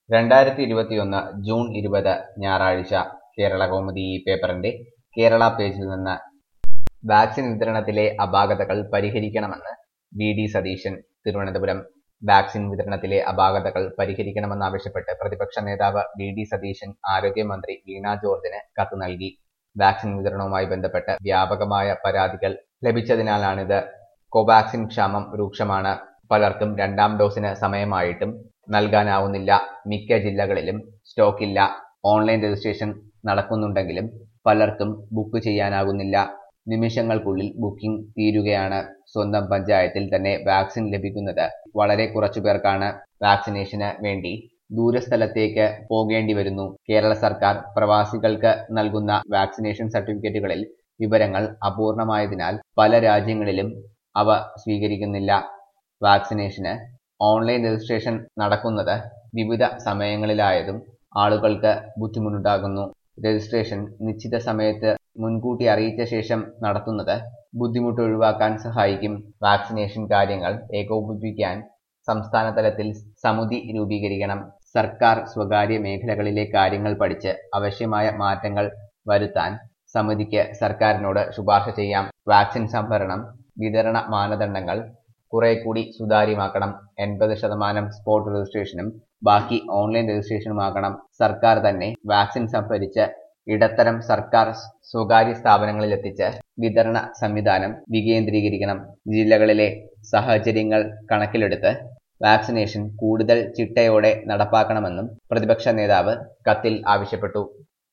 രണ്ടായിരത്തി ഇരുപത്തിയൊന്ന് ജൂൺ ഇരുപത് ഞായറാഴ്ച കേരള കൗമുദി ഈ പേപ്പറിന്റെ കേരള പേജിൽ നിന്ന് വാക്സിൻ വിതരണത്തിലെ അപാകതകൾ പരിഹരിക്കണമെന്ന് V D Satheesan Thiruvananthapuram vaccine വിതരണത്തിലെ അപാകതകൾ പരിഹരിക്കണമെന്നാവശ്യപ്പെട്ട് പ്രതിപക്ഷ നേതാവ് വി ഡി സതീശൻ ആരോഗ്യമന്ത്രി വീണ ജോർജിന് കത്ത് നൽകി വാക്സിൻ വിതരണവുമായി ബന്ധപ്പെട്ട് വ്യാപകമായ പരാതികൾ ലഭിച്ചതിനാലാണിത് കോവാക്സിൻ ക്ഷാമം രൂക്ഷമാണ് പലർക്കും രണ്ടാം ഡോസിന് സമയമായിട്ടും നൽകാനാവുന്നില്ല മിക്ക ജില്ലകളിലും സ്റ്റോക്കില്ല ഓൺലൈൻ രജിസ്ട്രേഷൻ നടക്കുന്നുണ്ടെങ്കിലും പലർക്കും ബുക്ക് ചെയ്യാനാകുന്നില്ല നിമിഷങ്ങൾക്കുള്ളിൽ ബുക്കിംഗ് തീരുകയാണ് സ്വന്തം പഞ്ചായത്തിൽ തന്നെ വാക്സിൻ ലഭിക്കുന്നത് വളരെ കുറച്ചു പേർക്കാണ് വാക്സിനേഷന് വേണ്ടി ദൂരസ്ഥലത്തേക്ക് പോകേണ്ടി വരുന്നു കേരള സർക്കാർ പ്രവാസികൾക്ക് നൽകുന്ന വാക്സിനേഷൻ സർട്ടിഫിക്കറ്റുകളിൽ വിവരങ്ങൾ അപൂർണമായതിനാൽ പല രാജ്യങ്ങളിലും അവ സ്വീകരിക്കുന്നില്ല വാക്സിനേഷന് ഓൺലൈൻ രജിസ്ട്രേഷൻ നടക്കുന്നത് വിവിധ സമയങ്ങളിലായതും ആളുകൾക്ക് ബുദ്ധിമുട്ടുണ്ടാകുന്നു രജിസ്ട്രേഷൻ നിശ്ചിത സമയത്ത് മുൻകൂട്ടി അറിയിച്ച ശേഷം നടത്തുന്നത് ബുദ്ധിമുട്ട് ഒഴിവാക്കാൻ സഹായിക്കും വാക്സിനേഷൻ കാര്യങ്ങൾ ഏകോപിപ്പിക്കാൻ സംസ്ഥാന തലത്തിൽ സമിതി രൂപീകരിക്കണം സർക്കാർ സ്വകാര്യ മേഖലകളിലെ കാര്യങ്ങൾ പഠിച്ച് ആവശ്യമായ മാറ്റങ്ങൾ വരുത്താൻ സമിതിക്ക് സർക്കാരിനോട് ശുപാർശ ചെയ്യാം വാക്സിൻ സംഭരണം വിതരണ മാനദണ്ഡങ്ങൾ കുറെ കൂടി സുതാര്യമാക്കണം എൺപത് ശതമാനം സ്പോട്ട് രജിസ്ട്രേഷനും ബാക്കി ഓൺലൈൻ രജിസ്ട്രേഷനുമാക്കണം സർക്കാർ തന്നെ വാക്സിൻ സംഭരിച്ച് ഇടത്തരം സർക്കാർ സ്വകാര്യ സ്ഥാപനങ്ങളിൽ എത്തിച്ച് വിതരണ സംവിധാനം വികേന്ദ്രീകരിക്കണം ജില്ലകളിലെ സാഹചര്യങ്ങൾ കണക്കിലെടുത്ത് വാക്സിനേഷൻ കൂടുതൽ ചിട്ടയോടെ നടപ്പാക്കണമെന്നും പ്രതിപക്ഷ നേതാവ് കത്തിൽ ആവശ്യപ്പെട്ടു